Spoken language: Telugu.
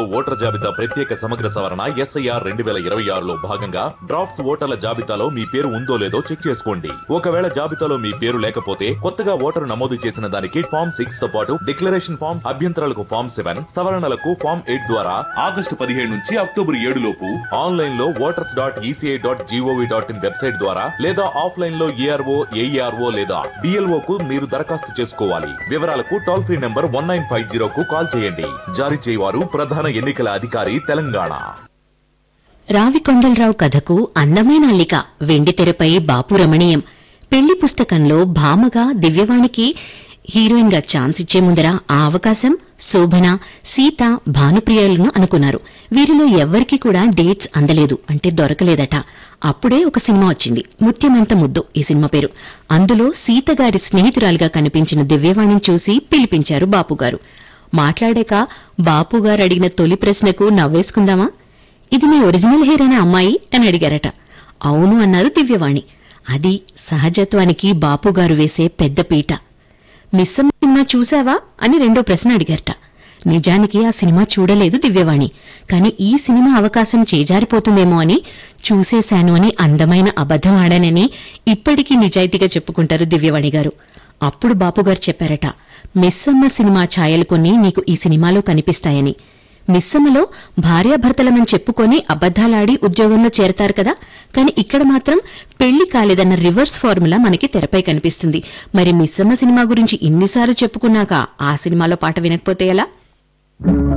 ఓటర్ జాబితా ప్రత్యేక సమగ్ర సవరణ ఎస్ఐఆర్ రెండు వేల ఇరవై ఆరులో భాగంగా డ్రాఫ్ట్స్ ఓటర్ల జాబితాలో మీ పేరు ఉందో లేదో చెక్ చేసుకోండి ఒకవేళ జాబితాలో మీ పేరు లేకపోతే కొత్తగా ఓటరు నమోదు చేసిన దానికి ఫామ్ సిక్స్ తో పాటు డిక్లరేషన్ ఫామ్ అభ్యంతరాలకు ఫామ్ సెవెన్ సవరణలకు ఫామ్ ఎయిట్ ద్వారా ఆగస్టు పదిహేడు నుంచి అక్టోబర్ ఏడు లోపు ఆన్లైన్ లో voters dot ECI dot GOV dot in website ద్వారా లేదా ఆఫ్లైన్ లో ఏఆర్ఓ ఏఈఆర్ఓ లేదా బిఎల్ఓ కు మీరు దరఖాస్తు చేసుకోవాలి వివరాలకు toll free number one nine five zero కు కాల్ చేయండి జారీ చేయవారు ప్రధాన ఎన్నికల అధికారి తెలంగాణ రావికొండలరావు కథకు అందమైన అల్లిక వెండితెరపై బాపు రమణీయం పెళ్లి పుస్తకంలో భామగా దివ్యవాణికి హీరోయిన్ గా ఛాన్స్ ఇచ్చే ముందర ఆ అవకాశం శోభన సీత భానుప్రియలను అనుకున్నారు వీరిలో ఎవ్వరికీ కూడా డేట్స్ అందలేదు అంటే దొరకలేదట అప్పుడే ఒక సినిమా వచ్చింది ముత్యమంత ముద్దు ఈ సినిమా పేరు అందులో సీత గారి స్నేహితురాలిగా కనిపించిన దివ్యవాణిని చూసి పిలిపించారు బాపుగారు మాట్లాడాక బాపుగారు అడిగిన తొలి ప్రశ్నకు నవ్వేసుకుందామా ఇది నీ ఒరిజినల్ హెయిర్ అనే అమ్మాయి అని అడిగారట అవును అన్నారు దివ్యవాణి అది సహజత్వానికి బాపుగారు వేసే పెద్ద పీట మిస్సమ్మ సినిమా చూసావా అని రెండో ప్రశ్న అడిగారట నిజానికి ఆ సినిమా చూడలేదు దివ్యవాణి కాని ఈ సినిమా అవకాశం చేజారిపోతుందేమో అని చూసేశాను అని అందమైన అబద్ధం ఆడానని ఇప్పటికీ నిజాయితీగా చెప్పుకుంటారు దివ్యవాణి గారు అప్పుడు బాపుగారు చెప్పారట మిస్సమ్మ సినిమా ఛాయలు కొన్ని నీకు ఈ సినిమాలో కనిపిస్తాయని మిస్సమ్మలో భార్యాభర్తలమని చెప్పుకొని అబద్దాలాడి ఉద్యోగంలో చేరతారు కదా కానీ ఇక్కడ మాత్రం పెళ్లి కాలేదన్న రివర్స్ ఫార్ములా మనకి తెరపై కనిపిస్తుంది మరి మిస్సమ్మ సినిమా గురించి ఇన్నిసార్లు చెప్పుకున్నాక ఆ సినిమాలో పాట వినకపోతే ఎలా